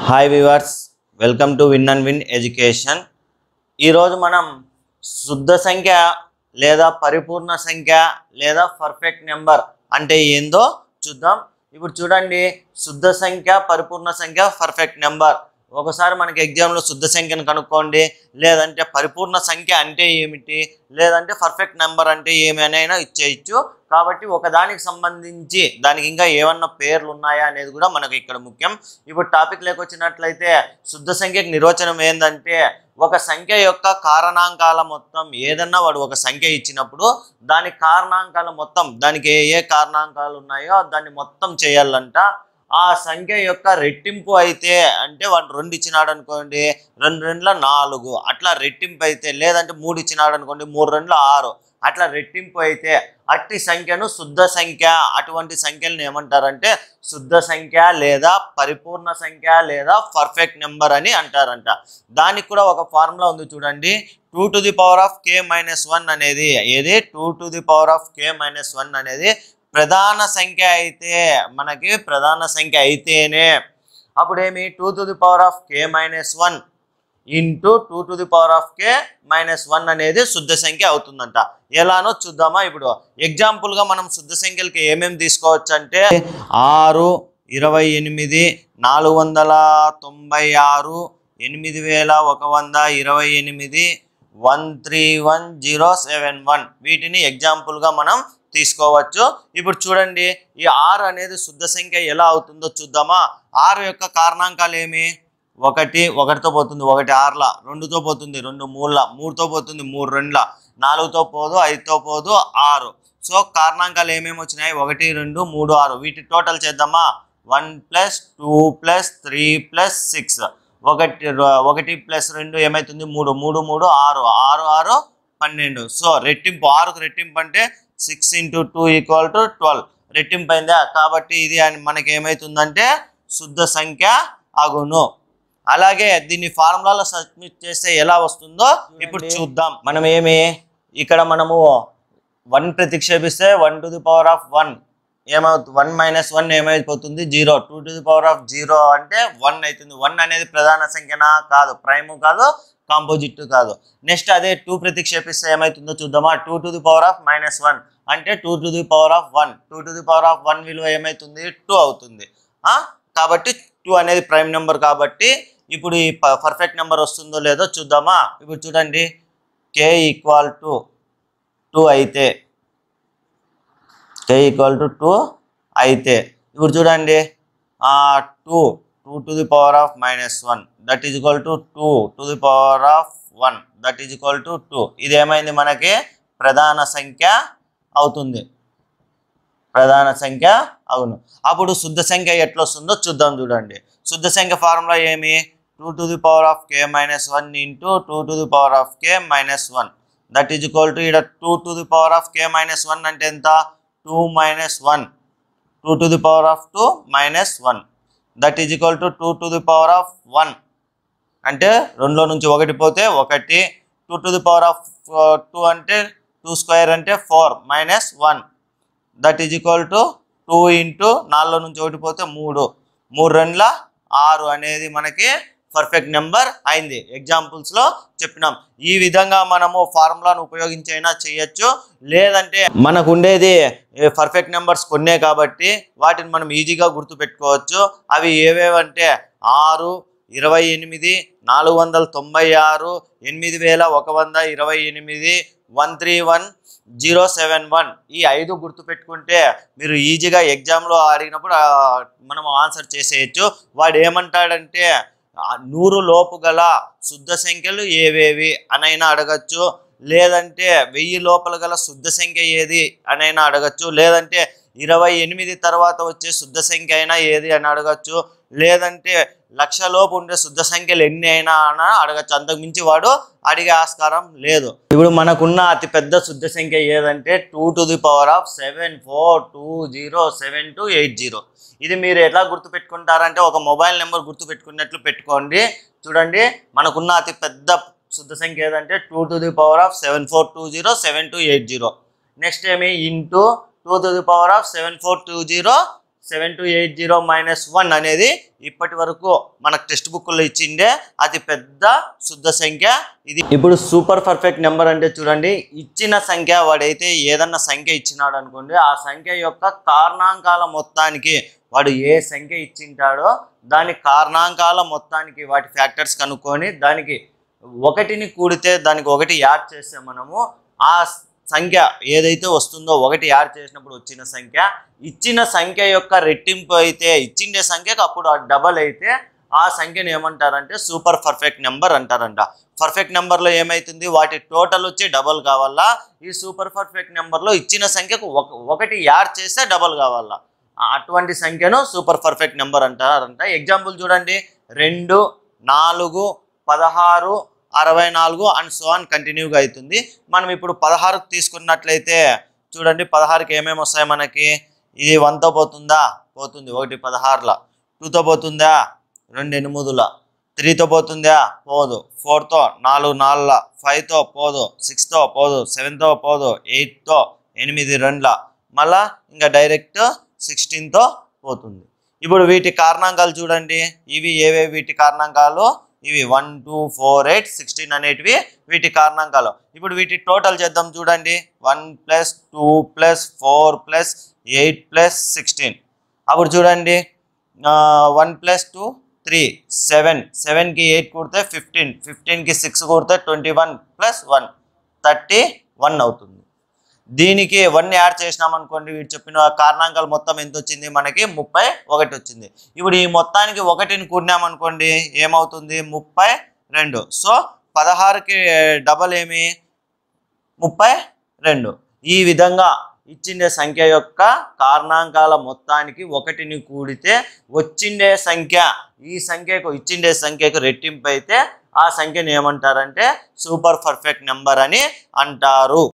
Hi viewers welcome to Win and Win Education ఈరోజు మనం శుద్ధ సంఖ్య లేదా పరిపూర్ణ సంఖ్య లేదా పర్ఫెక్ట్ నెంబర్ అంటే ఏందో చూద్దాం ఇప్పుడు చూడండి శుద్ధ సంఖ్య పరిపూర్ణ సంఖ్య పర్ఫెక్ట్ నెంబర్ ఒకసారి మనకి ఎగ్జామ్లో శుద్ధ సంఖ్యను కనుక్కోండి లేదంటే పరిపూర్ణ సంఖ్య అంటే ఏమిటి లేదంటే పర్ఫెక్ట్ నెంబర్ అంటే ఏమి అనైనా ఇచ్చేయచ్చు కాబట్టి ఒకదానికి సంబంధించి దానికి ఇంకా ఏమన్నా పేర్లు ఉన్నాయా అనేది కూడా మనకు ఇక్కడ ముఖ్యం ఇప్పుడు టాపిక్ లేకొచ్చినట్లయితే శుద్ధ సంఖ్యకి నిర్వచనం ఏంటంటే ఒక సంఖ్య యొక్క కారణాంకాల మొత్తం ఏదన్నా వాడు ఒక సంఖ్య ఇచ్చినప్పుడు దాని కారణాంకాల మొత్తం దానికి ఏ ఏ కారణాంకాలు ఉన్నాయో దాన్ని మొత్తం చేయాలంట ఆ సంఖ్య యొక్క రెట్టింపు అయితే అంటే వాడు రెండు ఇచ్చినాడు అనుకోండి రెండు రెండుల నాలుగు అట్లా రెట్టింపు అయితే లేదంటే మూడు ఇచ్చినాడు అనుకోండి మూడు రెండుల ఆరు అట్లా రెట్టింపు అయితే అట్టి సంఖ్యను శుద్ధ సంఖ్య అటువంటి సంఖ్యలను ఏమంటారంటే శుద్ధ సంఖ్య లేదా పరిపూర్ణ సంఖ్య లేదా పర్ఫెక్ట్ నెంబర్ అని అంటారంట దానికి కూడా ఒక ఫార్ములా ఉంది చూడండి two to the power of k minus one అనేది ఏది two to the power of k minus one అనేది ప్రధాన సంఖ్య అయితే మనకి ప్రధాన సంఖ్య అయితేనే అప్పుడేమి two to the power of k minus one into two to the power of k minus one అనేది శుద్ధ సంఖ్య అవుతుందంట ఎలానో చూద్దామా ఇప్పుడు ఎగ్జాంపుల్గా మనం శుద్ధ సంఖ్యలకి ఏమేమి తీసుకోవచ్చు అంటే ఆరు ఇరవై ఎనిమిది నాలుగు వందల తొంభై ఆరు ఎనిమిది వేల ఒక వంద ఇరవై ఎనిమిది one three one zero seven one వీటిని ఎగ్జాంపుల్గా మనం తీసుకోవచ్చు ఇప్పుడు చూడండి ఈ ఆరు అనేది శుద్ధ సంఖ్య ఎలా అవుతుందో చూద్దామా ఆరు యొక్క కారణాంకాలు ఏమి ఒకటి ఒకటితో పోతుంది ఒకటి ఆరుల రెండుతో పోతుంది రెండు మూడుల మూడుతో పోతుంది మూడు రెండుల నాలుగుతో పోదు ఐదుతో పోదు ఆరు సో కారణాంకాలు ఏమేమి వచ్చినాయి ఒకటి రెండు మూడు ఆరు వీటి టోటల్ చేద్దామా one plus two plus three plus six ఒకటి ఒకటి ప్లస్ రెండు ఏమవుతుంది మూడు మూడు మూడు ఆరు ఆరు ఆరు పన్నెండు సో రెట్టింపు ఆరుకు రెట్టింపు అంటే six into two equal to twelve రెట్టింపు అయిందా కాబట్టి ఇది అని మనకి ఏమవుతుందంటే శుద్ధ సంఖ్య అగును అలాగే దీన్ని ఫార్ములాలో సబ్మిట్ చేస్తే ఎలా వస్తుందో ఇప్పుడు చూద్దాం మనం ఏమి ఇక్కడ మనము వన్ ప్రతిక్షేపిస్తే one to the power of one ఏమవుతుంది వన్ మైనస్ వన్ ఏమైపోతుంది zero two to the power of zero అంటే వన్ అవుతుంది వన్ అనేది ప్రధాన సంఖ్యనా కాదు ప్రైమ్ కాదు కాంపోజిట్ కాదు నెక్స్ట్ అదే టూ ప్రతిక్షేపిస్తే ఏమవుతుందో చూద్దామా two to the power of minus one అంటే two to the power of one two to the power of one విలువ ఏమవుతుంది టూ అవుతుంది ఆ? కాబట్టి టూ అనేది ప్రైమ్ నెంబర్ కాబట్టి ఇప్పుడు ఈ పర్ఫెక్ట్ నెంబర్ వస్తుందో లేదో చూద్దామా ఇప్పుడు చూడండి కే ఈక్వల్ టు టూ అయితే కే ఈక్వల్ టు టూ అయితే ఇప్పుడు చూడండి two two to the power of minus one that is equal to two to the power of one that is equal to two ఇది ఏమైంది మనకి ప్రధాన సంఖ్య అవుతుంది ప్రధాన సంఖ్య అవును అప్పుడు శుద్ధ సంఖ్య ఎట్లా వస్తుందో చూద్దాం చూడండి శుద్ధ సంఖ్య ఫార్ములా ఏమి two to the power of k minus one into two to the power of k minus one that is equal to ఇక్కడ two to the power of k minus one అంటే ఎంత two minus one two to the power of two minus one that is equal to two to the power of one అంటే రెండులో నుంచి ఒకటి పోతే ఒకటి two to the power of two అంటే two square అంటే four minus one that is equal to two into నాలుగులో నుంచి ఒకటి పోతే మూడు మూడు రెండ్ల ఆరు అనేది మనకి పర్ఫెక్ట్ నెంబర్ అయింది ఎగ్జాంపుల్స్లో చెప్పినాం ఈ విధంగా మనము ఫార్ములాను ఉపయోగించైనా చేయొచ్చు లేదంటే మనకు ఉండేది పర్ఫెక్ట్ నెంబర్స్ కొన్నే కాబట్టి వాటిని మనం ఈజీగా గుర్తుపెట్టుకోవచ్చు అవి ఏవేవంటే ఆరు ఇరవై ఎనిమిది నాలుగు వందల తొంభై ఆరు ఎనిమిది వేల ఒక వంద ఇరవై ఎనిమిది one three one zero seven one ఈ ఐదు గుర్తుపెట్టుకుంటే మీరు ఈజీగా ఎగ్జామ్లో అడిగినప్పుడు ఆ, మనం ఆన్సర్ చేసేయచ్చు వాడు ఏమంటాడంటే ఆ, నూరు లోపు గల శుద్ధ సంఖ్యలు ఏవేవి అనైనా అడగచ్చు లేదంటే వెయ్యి లోపల గల శుద్ధ సంఖ్య ఏది అనైనా అడగచ్చు లేదంటే ఇరవై ఎనిమిది తర్వాత వచ్చే శుద్ధ సంఖ్య అయినా ఏది అని అడగచ్చు లేదంటే లక్ష లోపు ఉండే శుద్ధ సంఖ్యలు ఎన్ని అయినా అని అడగచ్చు అంతకు మించి వాడు అడిగే ఆస్కారం లేదు ఇప్పుడు మనకున్న అతి పెద్ద శుద్ధ సంఖ్య ఏదంటే two to the power of seven four two zero seven two eight zero ఇది మీరు ఎట్లా గుర్తుపెట్టుకుంటారంటే ఒక మొబైల్ నెంబర్ గుర్తుపెట్టుకున్నట్లు పెట్టుకోండి చూడండి మనకున్న అతి పెద్ద శుద్ధ సంఖ్య ఏదంటే two to the power of seven four two zero seven two eight zero next ఏమి into two to the power of seven four two zero seven two eight zero minus one అనేది ఇప్పటి వరకు మనకు టెక్స్ట్ బుక్లో ఇచ్చిండే అతి పెద్ద శుద్ధ సంఖ్య ఇది ఇప్పుడు సూపర్ పర్ఫెక్ట్ నెంబర్ అంటే చూడండి ఇచ్చిన సంఖ్య వాడైతే ఏదన్నా సంఖ్య ఇచ్చినాడు అనుకోండి ఆ సంఖ్య యొక్క కారణాంకాల మొత్తానికి వాడు ఏ సంఖ్య ఇచ్చింటాడో దాని కారణాంకాల మొత్తానికి వాటి ఫ్యాక్టర్స్ కనుక్కొని దానికి ఒకటిని కూడితే దానికి ఒకటి యాడ్ చేస్తే మనము ఆ సంఖ్య ఏదైతే వస్తుందో ఒకటి యాడ్ చేసినప్పుడు వచ్చిన సంఖ్య ఇచ్చిన సంఖ్య యొక్క రెట్టింపు అయితే ఇచ్చిండే సంఖ్యకు అప్పుడు ఆ డబల్ అయితే ఆ సంఖ్యను ఏమంటారంటే సూపర్ పర్ఫెక్ట్ నెంబర్ అంటారంట పర్ఫెక్ట్ నెంబర్లో ఏమైతుంది వాటి టోటల్ వచ్చి డబల్ కావాలా ఈ సూపర్ పర్ఫెక్ట్ నెంబర్లో ఇచ్చిన సంఖ్యకు ఒక ఒకటి యాడ్ చేస్తే డబల్ కావాలా ఆ అటువంటి సంఖ్యను సూపర్ పర్ఫెక్ట్ నెంబర్ అంటారంట ఎగ్జాంపుల్ చూడండి రెండు నాలుగు పదహారు అరవై నాలుగు అండ్ సో ఆన్ కంటిన్యూగా అవుతుంది మనం ఇప్పుడు పదహారుకు తీసుకున్నట్లయితే చూడండి పదహారుకి ఏమేమి వస్తాయి మనకి ఇది వన్తో పోతుందా పోతుంది ఒకటి పదహారుల టూతో పోతుందా రెండు ఎనిమిదిల త్రీతో పోతుందా పోదు ఫోర్తో నాలుగు నాలుగుల ఫైవ్తో పోదు సిక్స్తో పోదు సెవెన్తో పోదు ఎయిట్తో ఎనిమిది రెండుల మళ్ళా ఇంకా డైరెక్ట్ సిక్స్టీన్తో పోతుంది ఇప్పుడు వీటి కారణాంకాలు చూడండి ఇవి ఏవే వీటి కారణాంకాలు ఇవి one two four eight sixteen అనేటివి వీటి కారణాంకాలు ఇప్పుడు వీటి టోటల్ చేద్దాం చూడండి one plus two plus four plus eight plus sixteen అప్పుడు చూడండి one plus two three seven సెవెన్కి ఎయిట్ కూడితే ఫిఫ్టీన్ ఫిఫ్టీన్కి సిక్స్ కూడితే twenty one plus one thirty one అవుతుంది దీనికి వన్ యాడ్ చేసినాం అనుకోండి వీడు చెప్పిన కారణాంకాలు మొత్తం ఎంత వచ్చింది మనకి ముప్పై ఒకటి వచ్చింది ఇప్పుడు ఈ మొత్తానికి ఒకటిని కూడినాం అనుకోండి ఏమవుతుంది ముప్పై రెండు సో పదహారుకి డబల్ ఏమి ముప్పై రెండు ఈ విధంగా ఇచ్చిండే సంఖ్య యొక్క కారణాంకాల మొత్తానికి ఒకటిని కూడితే వచ్చిండే సంఖ్య ఈ సంఖ్యకు ఇచ్చిండే సంఖ్యకు రెట్టింపు అయితే ఆ సంఖ్యను ఏమంటారంటే సూపర్ పర్ఫెక్ట్ నెంబర్ అని అంటారు